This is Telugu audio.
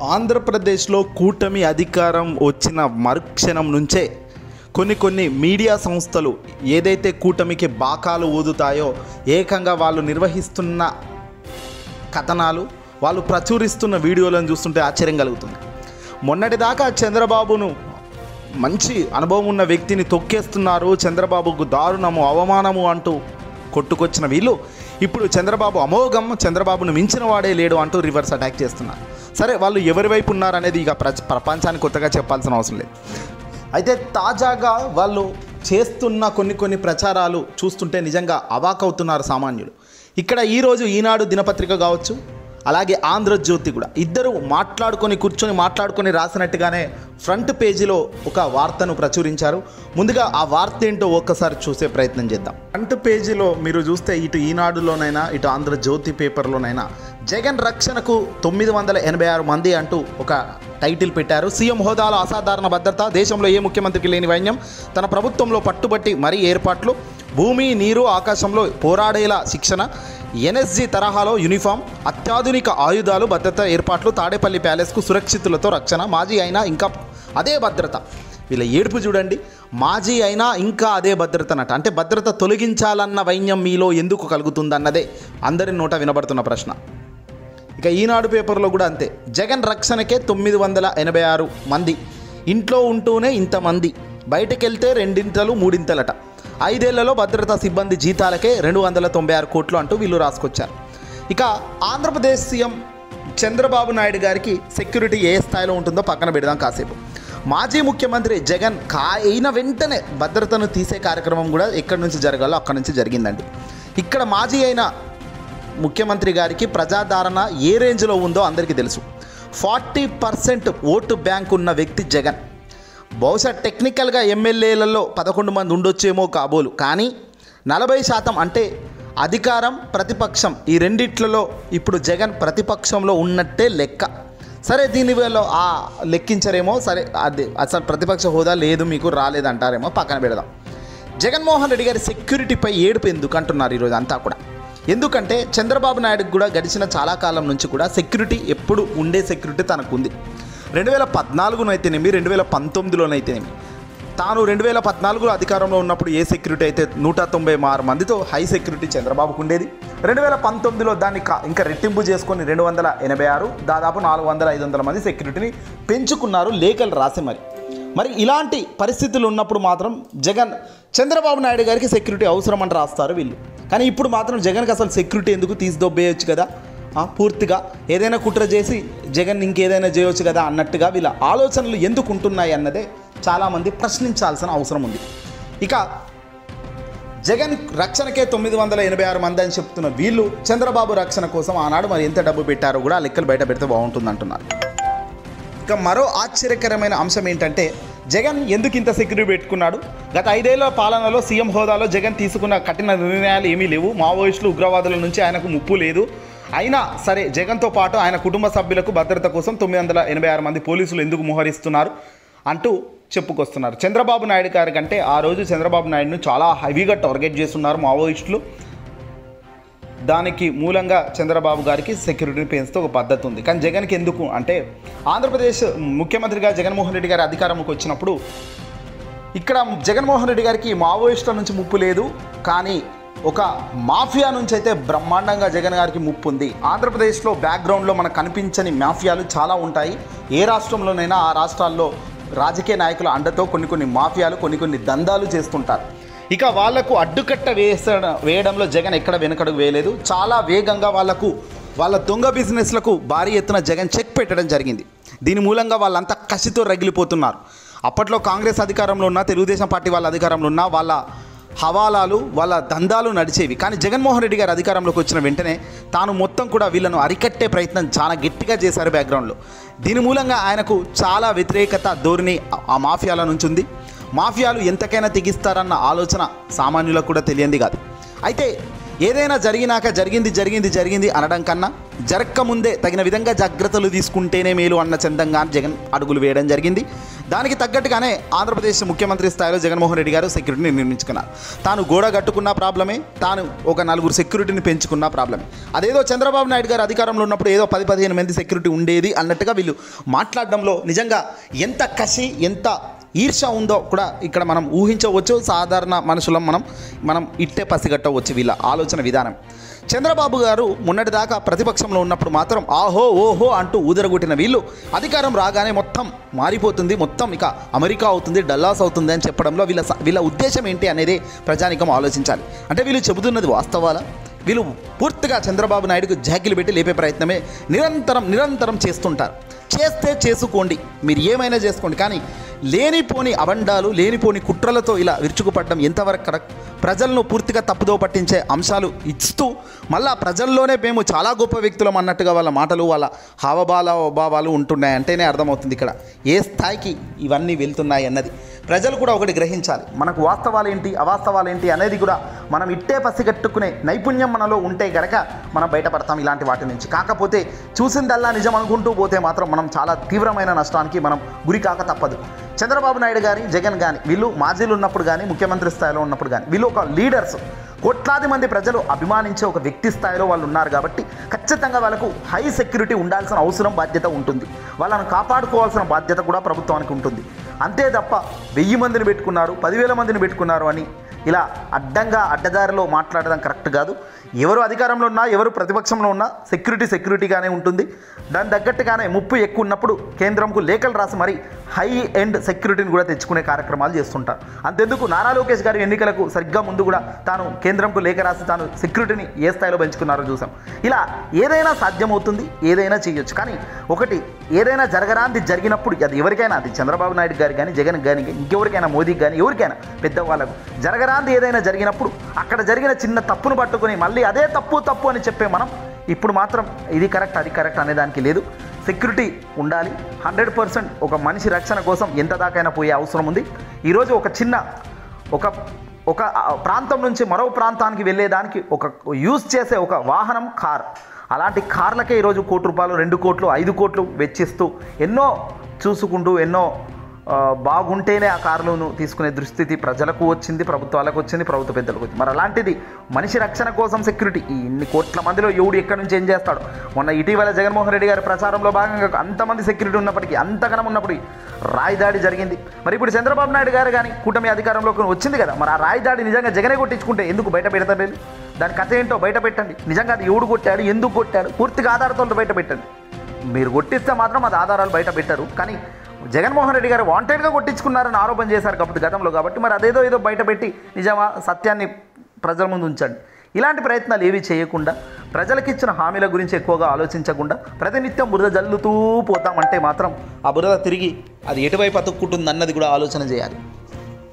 ఆంధ్రప్రదేశ్లో కూటమి అధికారం వచ్చిన మరుక్షణం నుంచే కొన్ని కొన్ని మీడియా సంస్థలు ఏదైతే కూటమికి బాకాలు ఊదుతాయో ఏకంగా వాళ్ళు నిర్వహిస్తున్న కథనాలు వాళ్ళు ప్రచురిస్తున్న వీడియోలను చూస్తుంటే ఆశ్చర్యం కలుగుతుంది మొన్నటిదాకా చంద్రబాబును మంచి అనుభవం ఉన్న వ్యక్తిని తొక్కేస్తున్నారు చంద్రబాబుకు దారుణము అవమానము అంటూ కొట్టుకొచ్చిన వీళ్ళు ఇప్పుడు చంద్రబాబు అమోఘం చంద్రబాబును మించిన వాడే లేడు అంటూ రివర్స్ అటాక్ చేస్తున్నారు సరే వాళ్ళు ఎవరి వైపు ఉన్నారనేది ఇక ప్ర ప్రపంచానికి కొత్తగా చెప్పాల్సిన అవసరం లేదు అయితే తాజాగా వాళ్ళు చేస్తున్న కొన్ని కొన్ని ప్రచారాలు చూస్తుంటే నిజంగా అవాకవుతున్నారు సామాన్యులు ఇక్కడ ఈరోజు ఈనాడు దినపత్రిక కావచ్చు అలాగే ఆంధ్రజ్యోతి కూడా ఇద్దరు మాట్లాడుకొని కూర్చొని మాట్లాడుకొని రాసినట్టుగానే ఫ్రంట్ పేజీలో ఒక వార్తను ప్రచురించారు ముందుగా ఆ వార్త ఏంటో ఒక్కసారి చూసే ప్రయత్నం చేద్దాం ఫ్రంట్ పేజీలో మీరు చూస్తే ఇటు ఈనాడులోనైనా ఇటు ఆంధ్రజ్యోతి పేపర్లోనైనా జగన్ రక్షణకు తొమ్మిది వందల ఎనభై ఆరు మంది అంటూ ఒక టైటిల్ పెట్టారు సీఎం హోదాలో అసాధారణ భద్రత దేశంలో ఏ ముఖ్యమంత్రికి లేని వైన్యం తన ప్రభుత్వంలో పట్టుబట్టి మరీ ఏర్పాట్లు భూమి నీరు ఆకాశంలో పోరాడేలా శిక్షణ ఎన్ఎస్జి తరహాలో యూనిఫామ్ అత్యాధునిక ఆయుధాలు భద్రత ఏర్పాట్లు తాడేపల్లి ప్యాలెస్కు సురక్షితులతో రక్షణ మాజీ అయినా ఇంకా అదే భద్రత వీళ్ళ ఏడుపు చూడండి మాజీ అయినా ఇంకా అదే భద్రత అన్నట్టు అంటే భద్రత తొలగించాలన్న వైన్యం మీలో ఎందుకు కలుగుతుందన్నదే అందరి నోట వినబడుతున్న ప్రశ్న ఇక ఈనాడు పేపర్లో కూడా అంతే జగన్ రక్షణకే తొమ్మిది వందల ఎనభై ఆరు మంది ఇంట్లో ఉంటూనే ఇంతమంది బయటకు వెళ్తే రెండింతలు మూడింతలట ఐదేళ్లలో భద్రతా సిబ్బంది జీతాలకే రెండు వందల తొంభై ఆరు కోట్లు అంటూ వీళ్ళు రాసుకొచ్చారు ఇక ఆంధ్రప్రదేశ్ సీఎం చంద్రబాబు నాయుడు గారికి సెక్యూరిటీ ఏ స్థాయిలో ఉంటుందో పక్కన పెడదాం కాసేపు మాజీ ముఖ్యమంత్రి జగన్ కా అయిన వెంటనే భద్రతను తీసే కార్యక్రమం కూడా ఎక్కడి నుంచి జరగాలో అక్కడి నుంచి జరిగిందండి ఇక్కడ మాజీ అయిన ముఖ్యమంత్రి గారికి ప్రజాదరణ ఏ రేంజ్లో ఉందో అందరికీ తెలుసు ఫార్టీ పర్సెంట్ ఓటు బ్యాంక్ ఉన్న వ్యక్తి జగన్ బహుశా టెక్నికల్గా ఎమ్మెల్యేలలో పదకొండు మంది ఉండొచ్చేమో కాబోలు కానీ నలభై శాతం అంటే అధికారం ప్రతిపక్షం ఈ రెండిట్లలో ఇప్పుడు జగన్ ప్రతిపక్షంలో ఉన్నట్టే లెక్క సరే దీని వేళ ఆ లెక్కించరేమో సరే అది అసలు ప్రతిపక్ష హోదా లేదు మీకు రాలేదంటారేమో పక్కన పెడదాం జగన్మోహన్ రెడ్డి గారి సెక్యూరిటీపై ఏడుపు ఎందుకు అంటున్నారు ఈరోజు అంతా కూడా ఎందుకంటే చంద్రబాబు నాయుడుకి కూడా గడిచిన చాలా కాలం నుంచి కూడా సెక్యూరిటీ ఎప్పుడు ఉండే సెక్యూరిటీ తనకుంది రెండు వేల పద్నాలుగునైతేనేమి రెండు వేల పంతొమ్మిదిలోనైతేనేమి తాను రెండు వేల పద్నాలుగులో అధికారంలో ఉన్నప్పుడు ఏ సెక్యూరిటీ అయితే నూట తొంభై ఆరు మందితో హై సెక్యూరిటీ చంద్రబాబుకు ఉండేది రెండు వేల పంతొమ్మిదిలో దాన్ని కా- ఇంకా రెట్టింపు చేసుకొని రెండు వందల ఎనభై ఆరు దాదాపు నాలుగు వందల ఐదు వందల మంది సెక్యూరిటీని పెంచుకున్నారు లేఖలు రాసి మరి మరి ఇలాంటి పరిస్థితులు ఉన్నప్పుడు మాత్రం జగన్ చంద్రబాబు నాయుడు గారికి సెక్యూరిటీ అవసరం అని రాస్తారు వీళ్ళు కానీ ఇప్పుడు మాత్రం జగన్కి అసలు సెక్యూరిటీ ఎందుకు తీసిదొబ్బేయచ్చు కదా ఆ, పూర్తిగా ఏదైనా కుట్ర చేసి జగన్ ఇంకేదైనా చేయొచ్చు కదా అన్నట్టుగా వీళ్ళ ఆలోచనలు ఎందుకు ఉంటున్నాయి అన్నదే చాలామంది ప్రశ్నించాల్సిన అవసరం ఉంది ఇక జగన్ రక్షణకే తొమ్మిది వందల ఎనభై ఆరు మంది అని చెప్తున్న వీళ్ళు చంద్రబాబు రక్షణ కోసం ఆనాడు మరి ఎంత డబ్బు పెట్టారో కూడా ఆ లెక్కలు బయట పెడితే బాగుంటుంది అంటున్నారు ఇక మరో ఆశ్చర్యకరమైన అంశం ఏంటంటే జగన్ ఎందుకు ఇంత సెక్యూరిటీ పెట్టుకున్నాడు గత ఐదేళ్ల పాలనలో సీఎం హోదాలో జగన్ తీసుకున్న కఠిన నిర్ణయాలు ఏమీ లేవు మావోయిస్టులు ఉగ్రవాదుల నుంచి ఆయనకు ముప్పు లేదు అయినా సరే జగన్తో పాటు ఆయన కుటుంబ సభ్యులకు భద్రత కోసం తొమ్మిది వందల ఎనభై ఆరు మంది పోలీసులు ఎందుకు మోహరిస్తున్నారు అంటూ చెప్పుకొస్తున్నారు చంద్రబాబు నాయుడు గారి కంటే ఆ రోజు చంద్రబాబు నాయుడును చాలా హెవీగా టార్గెట్ చేస్తున్నారు మావోయిస్టులు దానికి మూలంగా చంద్రబాబు గారికి సెక్యూరిటీని పెంచుతూ ఒక పద్ధతి ఉంది కానీ జగన్కి ఎందుకు అంటే ఆంధ్రప్రదేశ్ ముఖ్యమంత్రిగా జగన్మోహన్ రెడ్డి గారి అధికారంలోకి వచ్చినప్పుడు ఇక్కడ జగన్మోహన్ రెడ్డి గారికి మావోయిస్టుల నుంచి ముప్పు లేదు కానీ ఒక మాఫియా నుంచి అయితే బ్రహ్మాండంగా జగన్ గారికి ముప్పు ఉంది ఆంధ్రప్రదేశ్లో బ్యాక్గ్రౌండ్లో మనకు కనిపించని మాఫియాలు చాలా ఉంటాయి ఏ రాష్ట్రంలోనైనా ఆ రాష్ట్రాల్లో రాజకీయ నాయకుల అండతో కొన్ని కొన్ని మాఫియాలు కొన్ని కొన్ని దందాలు చేస్తుంటారు ఇక వాళ్లకు అడ్డుకట్ట వేసడం వేయడంలో జగన్ ఎక్కడ వెనకడుగు వేయలేదు చాలా వేగంగా వాళ్లకు వాళ్ళ దొంగ బిజినెస్లకు భారీ ఎత్తున జగన్ చెక్ పెట్టడం జరిగింది దీని మూలంగా వాళ్ళంతా కసితో రగిలిపోతున్నారు అప్పట్లో కాంగ్రెస్ అధికారంలో ఉన్న తెలుగుదేశం పార్టీ వాళ్ళ అధికారంలో ఉన్న వాళ్ళ హవాలాలు వాళ్ళ దందాలు నడిచేవి కానీ జగన్మోహన్ రెడ్డి గారు అధికారంలోకి వచ్చిన వెంటనే తాను మొత్తం కూడా వీళ్ళను అరికట్టే ప్రయత్నం చాలా గట్టిగా చేశారు బ్యాక్గ్రౌండ్లో దీని మూలంగా ఆయనకు చాలా వ్యతిరేకత ధోరణి ఆ- ఆ మాఫియాల నుంచి ఉంది మాఫియాలు ఎంతకైనా తెగిస్తారన్న ఆలోచన సామాన్యులకు కూడా తెలియంది కాదు అయితే ఏదైనా జరిగినాక జరిగింది జరిగింది జరిగింది అనడం కన్నా జరక్క ముందే తగిన విధంగా జాగ్రత్తలు తీసుకుంటేనే మేలు అన్న చందంగా జగన్ అడుగులు వేయడం జరిగింది దానికి తగ్గట్టుగానే ఆంధ్రప్రదేశ్ ముఖ్యమంత్రి స్థాయిలో జగన్మోహన్ రెడ్డి గారు సెక్యూరిటీని నిర్మించుకున్నారు తాను గోడ కట్టుకున్న ప్రాబ్లమే తాను ఒక నలుగురు సెక్యూరిటీని పెంచుకున్న ప్రాబ్లమే అదేదో చంద్రబాబు నాయుడు గారు అధికారంలో ఉన్నప్పుడు ఏదో పది పదిహేను మంది సెక్యూరిటీ ఉండేది అన్నట్టుగా వీళ్ళు మాట్లాడడంలో నిజంగా ఎంత కసి ఎంత ఈర్ష ఉందో కూడా ఇక్కడ మనం ఊహించవచ్చు సాధారణ మనుషులం మనం మనం ఇట్టే పసిగట్టవచ్చు వీళ్ళ ఆలోచన విధానం చంద్రబాబు గారు మొన్నటిదాకా ప్రతిపక్షంలో ఉన్నప్పుడు మాత్రం ఆహో ఓహో అంటూ ఊదరగొట్టిన వీళ్ళు అధికారం రాగానే మొత్తం మారిపోతుంది మొత్తం ఇక అమెరికా అవుతుంది డల్లాస్ అవుతుంది అని చెప్పడంలో వీళ్ళ స- వీళ్ళ ఉద్దేశం ఏంటి అనేది ప్రజానికం ఆలోచించాలి అంటే వీళ్ళు చెబుతున్నది వాస్తవాలా వీళ్ళు పూర్తిగా చంద్రబాబు నాయుడుకు జాకిలు పెట్టి లేపే ప్రయత్నమే నిరంతరం నిరంతరం చేస్తుంటారు చేస్తే చేసుకోండి మీరు ఏమైనా చేసుకోండి కానీ లేనిపోని అబండాలు లేనిపోని కుట్రలతో ఇలా విరుచుకుపడడం ఎంతవరకు కరెక్ట్ ప్రజలను పూర్తిగా తప్పుదో పట్టించే అంశాలు ఇస్తూ మళ్ళా ప్రజల్లోనే మేము చాలా గొప్ప వ్యక్తులం అన్నట్టుగా వాళ్ళ మాటలు వాళ్ళ హావభాల భావాలు ఉంటున్నాయి అంటేనే అర్థమవుతుంది ఇక్కడ ఏ స్థాయికి ఇవన్నీ వెళ్తున్నాయి అన్నది ప్రజలు కూడా ఒకటి గ్రహించాలి మనకు వాస్తవాలు ఏంటి అవాస్తవాలు ఏంటి అనేది కూడా మనం ఇట్టే పసిగట్టుకునే నైపుణ్యం మనలో ఉంటే గనక మనం బయటపడతాం ఇలాంటి వాటి నుంచి కాకపోతే చూసిందల్లా నిజం అనుకుంటూ పోతే మాత్రం మనం చాలా తీవ్రమైన నష్టానికి మనం గురి కాక తప్పదు చంద్రబాబు నాయుడు గాని జగన్ కానీ వీళ్ళు మాజీలు ఉన్నప్పుడు కానీ ముఖ్యమంత్రి స్థాయిలో ఉన్నప్పుడు కానీ వీళ్ళు ఒక లీడర్స్ కోట్లాది మంది ప్రజలు అభిమానించే ఒక వ్యక్తి స్థాయిలో వాళ్ళు ఉన్నారు కాబట్టి ఖచ్చితంగా వాళ్ళకు హై సెక్యూరిటీ ఉండాల్సిన అవసరం బాధ్యత ఉంటుంది వాళ్ళని కాపాడుకోవాల్సిన బాధ్యత కూడా ప్రభుత్వానికి ఉంటుంది అంతే తప్ప వెయ్యి మందిని పెట్టుకున్నారు పదివేల మందిని పెట్టుకున్నారు అని ఇలా అడ్డంగా అడ్డదారిలో మాట్లాడడం కరెక్ట్ కాదు ఎవరు అధికారంలో ఉన్నా ఎవరు ప్రతిపక్షంలో ఉన్నా సెక్యూరిటీ సెక్యూరిటీగానే ఉంటుంది దాని తగ్గట్టుగానే ముప్పు ఎక్కువ ఉన్నప్పుడు కేంద్రంకు లేఖలు రాసి మరి హై ఎండ్ సెక్యూరిటీని కూడా తెచ్చుకునే కార్యక్రమాలు చేస్తుంటారు అంతెందుకు నారా లోకేష్ గారి ఎన్నికలకు సరిగ్గా ముందు కూడా తాను కేంద్రంకు లేఖ రాసి తాను సెక్యూరిటీని ఏ స్థాయిలో పెంచుకున్నారో చూసాం ఇలా ఏదైనా సాధ్యమవుతుంది ఏదైనా చేయొచ్చు కానీ ఒకటి ఏదైనా జరగరాంది జరిగినప్పుడు అది ఎవరికైనా అది చంద్రబాబు నాయుడు గారు కానీ జగన్ కానీ ఇంకెవరికైనా మోదీకి కానీ ఎవరికైనా పెద్దవాళ్ళకు జరగరాంది ఏదైనా జరిగినప్పుడు అక్కడ జరిగిన చిన్న తప్పును పట్టుకొని మళ్ళీ అదే తప్పు తప్పు అని చెప్పే మనం ఇప్పుడు మాత్రం ఇది కరెక్ట్ అది కరెక్ట్ అనే దానికి లేదు సెక్యూరిటీ ఉండాలి హండ్రెడ్ పర్సెంట్ ఒక మనిషి రక్షణ కోసం ఎంత దాకైనా పోయే అవసరం ఉంది ఈరోజు ఒక చిన్న ఒక ఒక ప్రాంతం నుంచి మరో ప్రాంతానికి వెళ్ళేదానికి ఒక యూజ్ చేసే ఒక వాహనం కార్ అలాంటి కార్లకే ఈరోజు కోటి రూపాయలు రెండు కోట్లు ఐదు కోట్లు వెచ్చిస్తూ ఎన్నో చూసుకుంటూ ఎన్నో ఆ, బాగుంటేనే ఆ కార్లను తీసుకునే దుస్థితి ప్రజలకు వచ్చింది ప్రభుత్వాలకు వచ్చింది ప్రభుత్వ పెద్దలకు వచ్చింది మరి అలాంటిది మనిషి రక్షణ కోసం సెక్యూరిటీ ఈ ఇన్ని కోట్ల మందిలో ఎవడు ఎక్కడి నుంచి ఏం చేస్తాడు మొన్న ఇటీవల జగన్మోహన్ రెడ్డి గారి ప్రచారంలో భాగంగా అంతమంది సెక్యూరిటీ ఉన్నప్పటికీ అంతగనం ఉన్నప్పుడు రాయి దాడి జరిగింది మరి ఇప్పుడు చంద్రబాబు నాయుడు గారు కానీ కూటమి అధికారంలోకి వచ్చింది కదా మరి ఆ రాయి దాడి నిజంగా జగనే కొట్టించుకుంటే ఎందుకు బయట పెడతారు దాని కథ ఏంటో బయట పెట్టండి నిజంగా అది ఎవడు కొట్టాడు ఎందుకు కొట్టాడు పూర్తిగా ఆధారాలతో బయట పెట్టండి మీరు కొట్టిస్తే మాత్రం అది ఆధారాలు బయట పెట్టరు కానీ జగన్మోహన్ రెడ్డి గారు వాంటెడ్గా కొట్టించుకున్నారని ఆరోపణ చేశారు కాబట్టి గతంలో కాబట్టి మరి అదేదో ఏదో బయట పెట్టి నిజమా సత్యాన్ని ప్రజల ముందు ఉంచండి ఇలాంటి ప్రయత్నాలు ఏవి చేయకుండా ప్రజలకు ఇచ్చిన హామీల గురించి ఎక్కువగా ఆలోచించకుండా ప్రతినిత్యం బురద జల్లుతూ పోతామంటే మాత్రం ఆ బురద తిరిగి అది ఎటువైపు అతుక్కుంటుంది అన్నది కూడా ఆలోచన చేయాలి